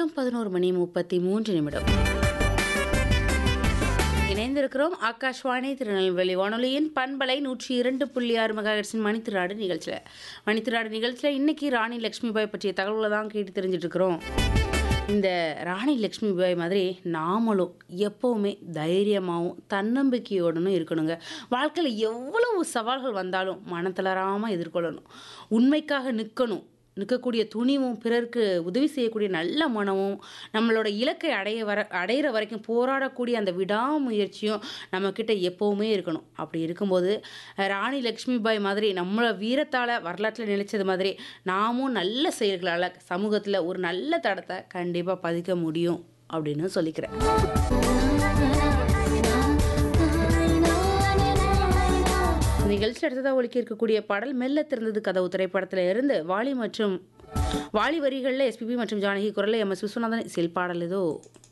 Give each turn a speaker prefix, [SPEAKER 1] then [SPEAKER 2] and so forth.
[SPEAKER 1] நேரம் பதினோரு மணி முப்பத்தி மூன்று நிமிடம் இணைந்திருக்கிறோம் ஆகாஷ்வாணி திருநெல்வேலி வானொலியின் பண்பலை நூற்றி இரண்டு புள்ளி ஆறு மெகாஹெட்ஸின் மணித்திராடு நிகழ்ச்சியில் மணித்திராடு நிகழ்ச்சியில் இன்னைக்கு ராணி லக்ஷ்மிபாய் பற்றிய தகவல்களை தான் கேட்டு தெரிஞ்சுட்டு இருக்கிறோம் இந்த ராணி லக்ஷ்மிபாய் மாதிரி நாமளும் எப்போவுமே தைரியமாகவும் தன்னம்பிக்கையோடனும் இருக்கணுங்க வாழ்க்கையில் எவ்வளவு சவால்கள் வந்தாலும் மனத்தளராமல் எதிர்கொள்ளணும் உண்மைக்காக நிற்கணும் நிற்கக்கூடிய துணிவும் பிறருக்கு உதவி செய்யக்கூடிய நல்ல மனமும் நம்மளோட இலக்கை அடைய வர அடையிற வரைக்கும் போராடக்கூடிய அந்த விடாமுயற்சியும் நம்மக்கிட்ட எப்போவுமே இருக்கணும் அப்படி இருக்கும்போது ராணி லக்ஷ்மிபாய் மாதிரி நம்மளை வீரத்தால் வரலாற்றில் நிலைச்சது மாதிரி நாமும் நல்ல செயல்களால் சமூகத்தில் ஒரு நல்ல தடத்தை கண்டிப்பாக பதிக்க முடியும் அப்படின்னு சொல்லிக்கிறேன் நிகழ்ச்சி அடுத்ததாக ஒலிக்க இருக்கக்கூடிய பாடல் மெல்ல திறந்தது கதவு திரைப்படத்தில் இருந்து வாலி மற்றும் வாலி வரிகளில் எஸ்பிபி மற்றும் ஜானகி குரலில் எம் எஸ் விஸ்வநாதன் இசையில் பாடல் ஏதோ